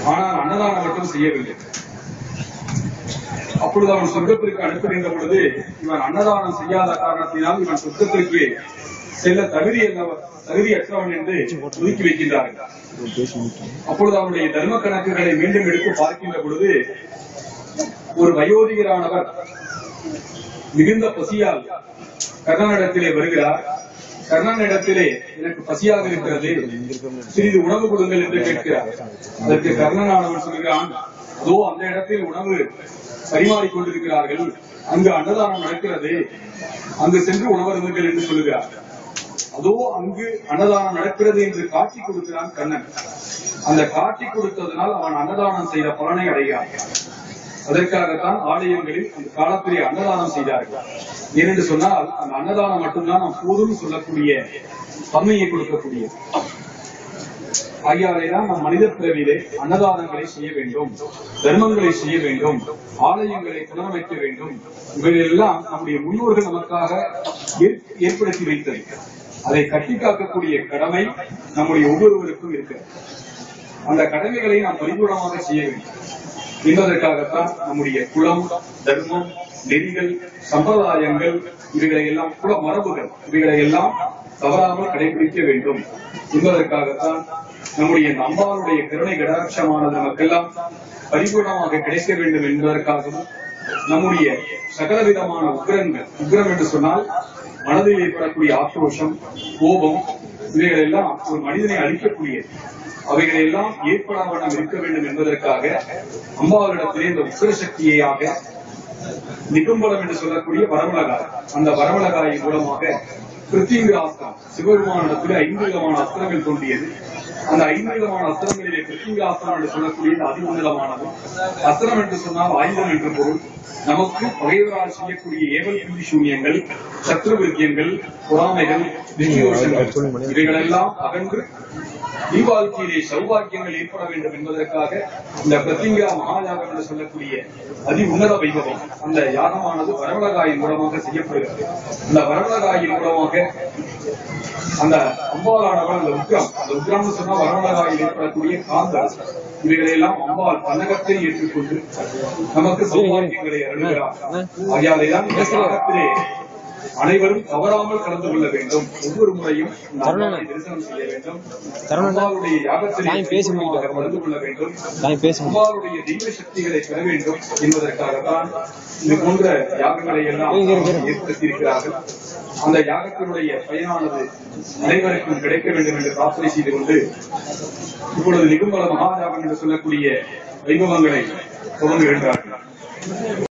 ஆனால் அன்னதானம் மட்டும் செய்யவில்லை அப்பொழுது அவன் சொர்க்கத்திற்கு அனுப்புகின்ற பொழுது இவன் அன்னதானம் செய்யாத காரணத்தினால் இவன் சொர்க்கத்திற்கு செல்ல தகுதி தகுதியற்றவன் என்று ஒதுக்கி வைக்கின்றார்கள் அப்பொழுது அவனுடைய தர்ம கணக்குகளை மீண்டும் எடுத்து பார்க்கின்ற பொழுது ஒரு வயோதிகரானவர் மிகுந்த பசியால் கர்ணனிடத்திலே வருகிறார் கர்ணனிடத்திலே எனக்கு பசியாக இருக்கிறது சிறிது உணவு கொடுங்கள் என்று கேட்கிறார் அதற்கு கர்ணனானவன் சொல்கிறான் அதோ அந்த இடத்தில் உணவு பரிமாறிக் கொண்டிருக்கிறார்கள் அங்கு அன்னதானம் நடக்கிறது அங்கு சென்று உணவருந்துங்கள் என்று சொல்லுகிறார் அதோ அங்கு அன்னதானம் நடக்கிறது என்று காட்டி கொடுக்கிறான் கண்ணன் அந்த காட்டி கொடுத்ததனால் அவன் அன்னதானம் செய்த பலனை அடைகிறான் அதற்காகத்தான் ஆலயங்களில் அந்த காலத்திலே அன்னதானம் செய்தார்கள் ஏனென்று சொன்னால் அந்த அன்னதானம் மட்டும்தான் நாம் போதும் சொல்லக்கூடிய தன்மையை கொடுக்கக்கூடியது ஆகியாரைதான் நம் மனித பிறவிலே அன்னதானங்களை செய்ய வேண்டும் தர்மங்களை செய்ய வேண்டும் ஆலயங்களை புனரமைக்க வேண்டும் இவைகளெல்லாம் நம்முடைய முன்னோர்கள் நமக்காக ஏற்- ஏற்படுத்தி வைத்தது அதை கட்டி காக்கக்கூடிய கடமை நம்முடைய ஒவ்வொருவருக்கும் இருக்கிறது அந்த கடமைகளை நாம் பரிபூர்ணமாக செய்ய வேண்டும் என்பதற்காகத்தான் நம்முடைய குலம் தர்மம் நெறிகள் சம்பிரதாயங்கள் இவைகளை எல்லாம் குல மரபுகள் இவைகளை எல்லாம் தவறாமல் கடைபிடிக்க வேண்டும் என்பதற்காகத்தான் நம்முடைய இந்த அம்பாளுடைய கருணை கடாட்சமானது நமக்கெல்லாம் பரிபூர்ணமாக கிடைக்க வேண்டும் என்பதற்காகவும் நம்முடைய சகலவிதமான உக்கிரங்கள் உக்கிரம் என்று சொன்னால் மனதில் ஏற்படக்கூடிய ஆக்ரோஷம் கோபம் இவைகளெல்லாம் ஒரு மனிதனை அழிக்கக்கூடியது அவைகளை எல்லாம் ஏற்படாமல் இருக்க வேண்டும் என்பதற்காக அம்பாவிடத்திலே இந்த உக்கிர சக்தியாக நிகும்பலம் என்று சொல்லக்கூடிய வரமிளகாய் அந்த வரமிளகாயின் மூலமாக பிருத்திங்கிற அஸ்திரம் சிவபெருமானிடத்தில் ஐந்து விதமான அஸ்திரங்கள் தோன்றியது அந்த ஐந்து விதமான அஸ்திரங்களிலே பிருத்திங்கிற அஸ்திரம் என்று சொல்லக்கூடியது அதி உன்னதமானது அஸ்திரம் என்று சொன்னால் ஆயுதம் என்று பொருள் நமக்கு பகைவரால் செய்யக்கூடிய ஏவல் புள்ளி சூன்யங்கள் சத்ரு விருத்தியங்கள் பொறாமைகள் விஜயோஷங்கள் இவைகளெல்லாம் அகன்று தீபாவளியிலே சௌபாக்கியங்கள் ஏற்பட வேண்டும் என்பதற்காக இந்த பிரத்திங்கா மகாயாகம் என்று சொல்லக்கூடிய அதி உன்னத வைபவம் அந்த யாகமானது வரவளகாயின் மூலமாக செய்யப்படுகிறது அந்த வரவளகாயின் மூலமாக அந்த அம்பாலானவள் அந்த உக்ரம் அந்த உக்ரம்னு சொன்னா வரவளகாயில் ஏற்படக்கூடிய காந்தல் இவைகளை எல்லாம் அம்பாள் தன்னகத்தை ஏற்றுக்கொண்டு நமக்கு சௌபாக்கியங்களை அருளுகிறார் ஆகையாலேதான் இந்த யாகத்திலே அனைவரும் தவறாமல் கலந்து கொள்ள வேண்டும் ஒவ்வொரு முறையும் இந்த அம்பாளை தரிசனம் செய்ய வேண்டும் அம்பாளுடைய யாகத்திலே நான் பேசி முடிக்கிறேன். பரிபூர்ணமாக கலந்து கொள்ள வேண்டும் நான் பேசுங்க அம்பாளுடைய தெய்வ சக்திகளை பெற வேண்டும் என்பதற்காகத்தான் இது போன்ற யாகங்களை எல்லாம் ஏற்படுத்தி இருக்கிறார்கள் அந்த யாகத்தினுடைய பயனானது அனைவருக்கும் கிடைக்க வேண்டும் என்று பிரார்த்தனை செய்து கொண்டு இப்பொழுது நிகும்பல மகாயாகம் என்று சொல்லக்கூடிய வைபவங்களை துவங்குகின்றார்கள்